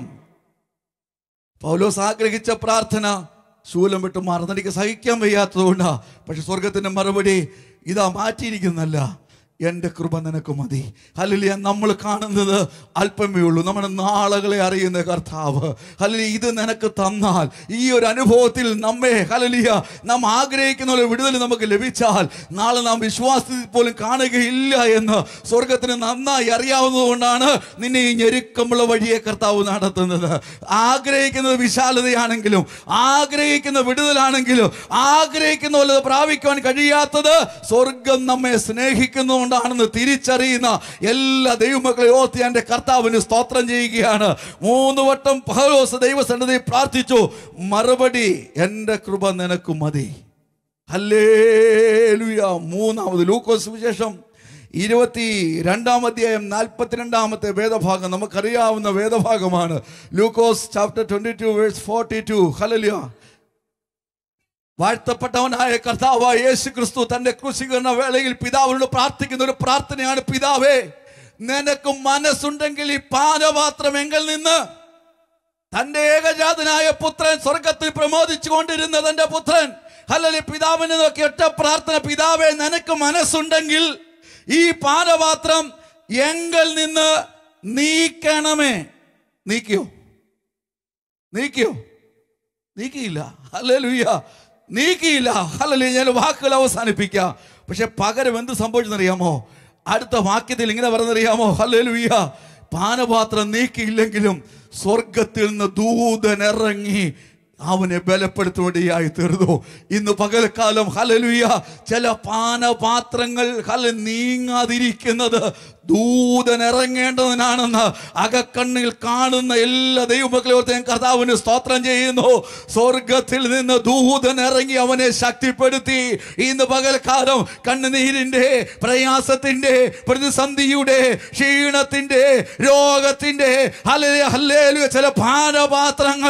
പൗലോസ് ആഗ്രഹിച്ച പ്രാർത്ഥന ശൂലം വിട്ട് മാറുന്ന എനിക്ക് സഹിക്കാൻ വയ്യാത്തതുകൊണ്ടാ പക്ഷെ സ്വർഗത്തിന്റെ മറുപടി ഇതാ മാറ്റിയിരിക്കുന്നല്ല എൻ്റെ കൃപ നിനക്ക് മതി അല്ലെങ്കിൽ നമ്മൾ കാണുന്നത് അല്പമേ ഉള്ളൂ നമ്മുടെ നാളുകളെ അറിയുന്ന കർത്താവ് അല്ലെങ്കിൽ ഇത് നിനക്ക് തന്നാൽ ഈ ഒരു അനുഭവത്തിൽ നമ്മെ ഹലലിയ നാം ആഗ്രഹിക്കുന്ന ഒരു വിടുതൽ നമുക്ക് ലഭിച്ചാൽ നാളെ നാം വിശ്വാസത്തിൽ പോലും കാണുകയില്ല എന്ന് സ്വർഗത്തിന് നന്നായി അറിയാവുന്നതുകൊണ്ടാണ് നിന്നെ ഈ ഞെരുക്കമുള്ള വഴിയെ കർത്താവ് നടത്തുന്നത് ആഗ്രഹിക്കുന്നത് വിശാലതയാണെങ്കിലും ആഗ്രഹിക്കുന്ന വിടുതലാണെങ്കിലും ആഗ്രഹിക്കുന്ന പോലെ പ്രാപിക്കുവാൻ കഴിയാത്തത് സ്വർഗം നമ്മെ സ്നേഹിക്കുന്നതുകൊണ്ടാണെന്ന് തിരിച്ചറിയുന്ന എല്ലാ ദൈവമക്കളെ ഓർത്ത് എൻ്റെ കർത്താവിന് സ്തോത്രം ചെയ്യുകയാണ് മൂന്ന് വട്ടം പൗലോസ് ദൈവസന്നിധി പ്രാർത്ഥിച്ചു മറുപടി എൻ്റെ കൃപ നിനക്ക് മതി ഹല്ലേലൂയ മൂന്നാമത് ലൂക്കോസ് വിശേഷം ഇരുപത്തി രണ്ടാം അധ്യായം നാൽപ്പത്തിരണ്ടാമത്തെ വേദഭാഗം നമുക്കറിയാവുന്ന വേദഭാഗമാണ് Lukose chapter twenty two verse forty two ഹലലിയ വാഴ്ത്തപ്പെട്ടവനായ കർത്താവായ യേശു ക്രിസ്തു തന്റെ ക്രൂശീകരണ വേളയിൽ പിതാവിനോട് പ്രാർത്ഥിക്കുന്ന ഒരു പ്രാർത്ഥനയാണ് പിതാവേ നിനക്ക് മനസ്സുണ്ടെങ്കിൽ ഈ പാനപാത്രം എങ്കിൽ നിന്ന് തന്റെ ഏകജാതനായ പുത്രൻ സ്വർഗത്തിൽ പ്രമോദിച്ചു കൊണ്ടിരുന്ന തന്റെ പുത്രൻ അല്ലെങ്കിൽ പിതാവിനെ നോക്കി ഒറ്റ പ്രാർത്ഥന പിതാവേ നിനക്ക് മനസ്സുണ്ടെങ്കിൽ ഈ പാനപാത്രം എങ്കിൽ നിന്ന് നീക്കണമേ നീക്കിയോ നീക്കിയോ നീക്കിയില്ല ഹല്ലേലൂയ നീക്കിയില്ല ഹല്ലേലൂയ ഞാൻ വാക്കുകൾ അവസാനിപ്പിക്കാം പക്ഷെ പകരം എന്ത് സംഭവിച്ചെന്നറിയാമോ അടുത്ത വാക്യത്തിൽ ഇങ്ങനെ പറഞ്ഞറിയാമോ ഹല്ലേലൂയ പാനപാത്രം നീക്കിയില്ലെങ്കിലും സ്വർഗത്തിൽ നിന്ന് ദൂതൻ ഇറങ്ങി അവനെ ബലപ്പെടുത്തുവാനായി തീർന്നു ഇന്ന് പകൽക്കാലം ഹലലുയ ചില പാനപാത്രങ്ങൾ ഹല നീങ്ങാതിരിക്കുന്നത് ദൂതൻ ഇറങ്ങേണ്ടതിനാണെന്ന് അകക്കണ്ണിൽ കാണുന്ന എല്ലാ ദൈവമക്കളെ ഓർത്ത് ഞാൻ കർത്താവിന് സ്തോത്രം ചെയ്യുന്നു സ്വർഗത്തിൽ നിന്ന് ദൂതൻ ഇറങ്ങി അവനെ ശക്തിപ്പെടുത്തി ഇന്ന് പകൽക്കാലം കണ്ണുനീരിന്റെ പ്രയാസത്തിന്റെ പ്രതിസന്ധിയുടെ ക്ഷീണത്തിന്റെ രോഗത്തിന്റെ ഹലലിയ ഹല്ലേലൂയ ചില പാനപാത്രങ്ങൾ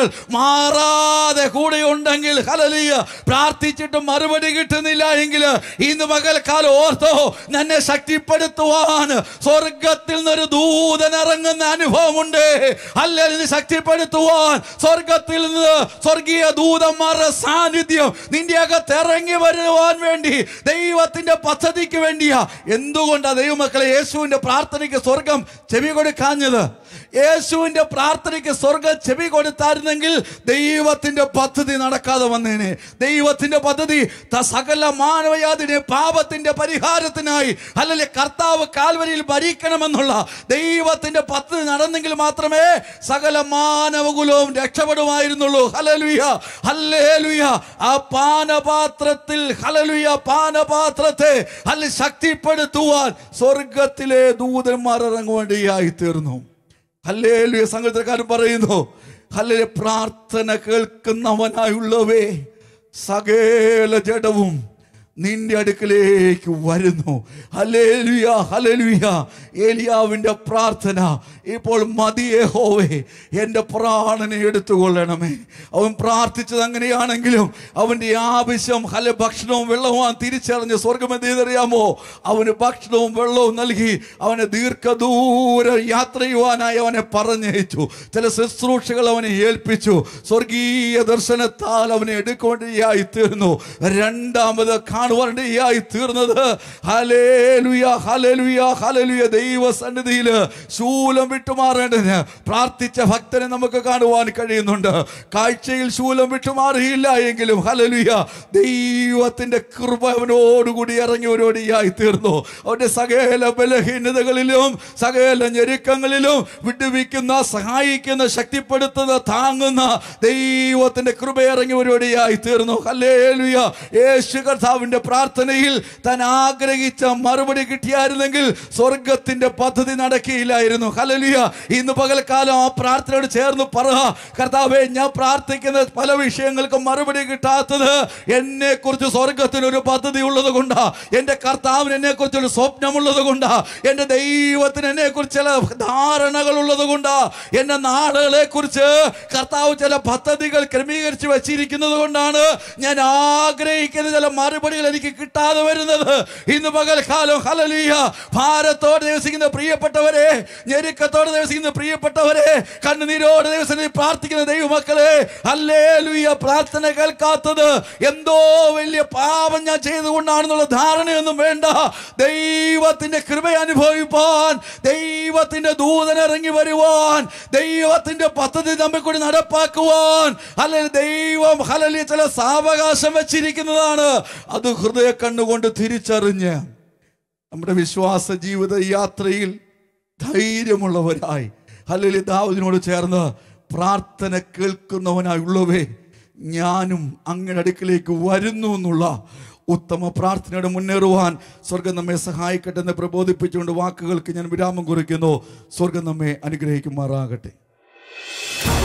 മാറാതെ കൂടെ ഉണ്ടെങ്കിൽ ഹലലിയ പ്രാർത്ഥിച്ചിട്ടും മറുപടി കിട്ടുന്നില്ല എങ്കിൽ ഇന്ന് പകൽക്കാലം ഓർത്തോ എന്നെ ശക്തിപ്പെടുത്തുവാൻ സ്വർഗത്തിൽ നിന്നൊരു ദൂതൻ ഇറങ്ങുന്ന അനുഭവമുണ്ട് അല്ലെങ്കിൽ ശക്തിപ്പെടുത്തുവാൻ സ്വർഗത്തിൽ നിന്ന് സ്വർഗീയ ദൂതന്മാരുടെ സാന്നിധ്യം നിന്റെ അകത്ത് ഇറങ്ങി വരുവാൻ വേണ്ടി ദൈവത്തിന്റെ പദ്ധതിക്ക് വേണ്ടിയാ എന്തുകൊണ്ടാ ദൈവമക്കളെ യേശുവിന്റെ പ്രാർത്ഥനയ്ക്ക് സ്വർഗം ചെവി കൊടുക്കാഞ്ഞത് യേശുവിന്റെ പ്രാർത്ഥനയ്ക്ക് സ്വർഗം ചെവി കൊടുത്തായിരുന്നെങ്കിൽ ദൈവത്തിന്റെ പദ്ധതി നടക്കാതെ വന്നേനെ ദൈവത്തിന്റെ പദ്ധതി ത- സകല മാനവയാതിനെ പാപത്തിന്റെ പരിഹാരത്തിനായി അല്ലെങ്കിൽ കർത്താവ് കാൽവരിയിൽ ഭരിക്കണമെന്നുള്ള ദൈവത്തിന്റെ പദ്ധതി നടന്നെങ്കിൽ മാത്രമേ സകല മാനവകുലവും രക്ഷപ്പെടുമായിരുന്നുള്ളൂ ഹലലുയ ഹല്ലേലുയ ആ പാനപാത്രത്തിൽ ഹലലുയ പാനപാത്രത്തെ അല്ല ശക്തിപ്പെടുത്തുവാൻ സ്വർഗത്തിലെ ദൂതന്മാർ ഇറങ്ങുവേണ്ടിയായി തീർന്നു ഹല്ലേലുയ സംഘത്തിൽക്കാരൻ പറയുന്നു ഹല്ലേ പ്രാർത്ഥന കേൾക്കുന്നവനായുള്ളവേ സകല ജഡവും നിന്റെ അടുക്കലേക്ക് വരുന്നു ഹലേലുയ ഹലേലുയ ഏലിയാവിൻ്റെ പ്രാർത്ഥന ഇപ്പോൾ മതിയേ ഹോവേ എൻ്റെ പ്രാണനെ എടുത്തുകൊള്ളണമേ അവൻ പ്രാർത്ഥിച്ചത് അങ്ങനെയാണെങ്കിലും അവൻ്റെ ആവശ്യം ഹല ഭക്ഷണവും വെള്ളവും തിരിച്ചറിഞ്ഞ് സ്വർഗം എന്ത് ചെയ്തറിയാമോ അവന് ഭക്ഷണവും വെള്ളവും നൽകി അവനെ ദീർഘദൂര യാത്ര ചെയ്യുവാനായി അവനെ പറഞ്ഞയച്ചു ചില ശുശ്രൂഷകൾ അവനെ ഏൽപ്പിച്ചു സ്വർഗീയ ദർശനത്താൽ അവനെ എടുക്കൊണ്ടേയായി തീർന്നു രണ്ടാമത് കാണുവാനിടയായി തീർന്നത് ഹലേലുയ ഹലേലുയ ഹലേലുയ ദൈവ സന്നിധിയിൽ ശൂലം വിട്ടുമാറേണ്ടതിന് പ്രാർത്ഥിച്ച ഭക്തനെ നമുക്ക് കാണുവാൻ കഴിയുന്നുണ്ട് കാഴ്ചയിൽ ശൂലം വിട്ടുമാറിയില്ല എങ്കിലും ഹലലുയ ദൈവത്തിന്റെ കൃപ അവനോടുകൂടി ഇറങ്ങിയവരോടിയായി തീർന്നു അവന്റെ സകല ബലഹീനതകളിലും സകല ഞെരുക്കങ്ങളിലും വിടുവിക്കുന്ന സഹായിക്കുന്ന ശക്തിപ്പെടുത്തുന്ന താങ്ങുന്ന ദൈവത്തിന്റെ കൃപ ഇറങ്ങിയവരോടിയായി തീർന്നു ഹല്ലേലൂയ യേശു കർത്താവിന്റെ കർത്താവിന്റെ പ്രാർത്ഥനയിൽ താൻ ആഗ്രഹിച്ച മറുപടി കിട്ടിയായിരുന്നെങ്കിൽ സ്വർഗത്തിന്റെ പദ്ധതി നടക്കുകയില്ലായിരുന്നു ഹലലിയ ഇന്ന് പകൽക്കാലം ആ പ്രാർത്ഥനയോട് ചേർന്ന് പറ കർത്താവെ ഞാൻ പ്രാർത്ഥിക്കുന്ന പല വിഷയങ്ങൾക്കും മറുപടി കിട്ടാത്തത് എന്നെ കുറിച്ച് സ്വർഗത്തിന് ഒരു പദ്ധതി ഉള്ളത് കൊണ്ടാ എന്റെ കർത്താവിന് എന്നെ കുറിച്ച് ഒരു സ്വപ്നമുള്ളത് കൊണ്ടാ എന്റെ ദൈവത്തിന് എന്നെ കുറിച്ച് ചില ധാരണകൾ ഉള്ളത് കൊണ്ടാ എന്റെ നാളുകളെ കുറിച്ച് കർത്താവ് ചില പദ്ധതികൾ ക്രമീകരിച്ച് വെച്ചിരിക്കുന്നത് കൊണ്ടാണ് ഞാൻ ആഗ്രഹിക്കുന്ന ചില മറുപടികൾ എനിക്ക് കിട്ടാതെ വരുന്നത് ഇന്ന് പകൽക്കാലം ഹലലിയ ഭാരത്തോടെ ദിവസിക്കുന്ന പ്രിയപ്പെട്ടവരെ ഞെരുക്കത്തോടെ ദിവസിക്കുന്ന പ്രിയപ്പെട്ടവരെ കണ്ണുനീരോടെ ദിവസം പ്രാർത്ഥിക്കുന്ന ദൈവമക്കളെ അല്ലേ ലുയ്യ പ്രാർത്ഥന കേൾക്കാത്തത് എന്തോ വലിയ പാപം ഞാൻ ചെയ്തുകൊണ്ടാണെന്നുള്ള ധാരണയൊന്നും വേണ്ട ദൈവത്തിന്റെ കൃപ അനുഭവിപ്പാൻ ദൈവത്തിന്റെ ദൂതൻ ഇറങ്ങി വരുവാൻ ദൈവത്തിന്റെ പദ്ധതി നമ്മെ കൂടി നടപ്പാക്കുവാൻ അല്ലെങ്കിൽ ദൈവം ഹലലി ചില സാവകാശം വെച്ചിരിക്കുന്നതാണ് അത് ഹൃദയ കണ്ണുകൊണ്ട് തിരിച്ചറിഞ്ഞ് നമ്മുടെ വിശ്വാസ ജീവിത യാത്രയിൽ ധൈര്യമുള്ളവരായി അല്ലെങ്കിൽ ദാവദിനോട് ചേർന്ന് പ്രാർത്ഥന കേൾക്കുന്നവനായുള്ളവേ ഞാനും അങ്ങയുടെ അടുക്കിലേക്ക് വരുന്നു എന്നുള്ള ഉത്തമ പ്രാർത്ഥനയോടെ മുന്നേറുവാൻ സ്വർഗം നമ്മെ സഹായിക്കട്ടെ എന്ന് പ്രബോധിപ്പിച്ചുകൊണ്ട് വാക്കുകൾക്ക് ഞാൻ വിരാമം കുറിക്കുന്നു സ്വർഗം നമ്മെ അനുഗ്രഹിക്കുമാറാകട്ടെ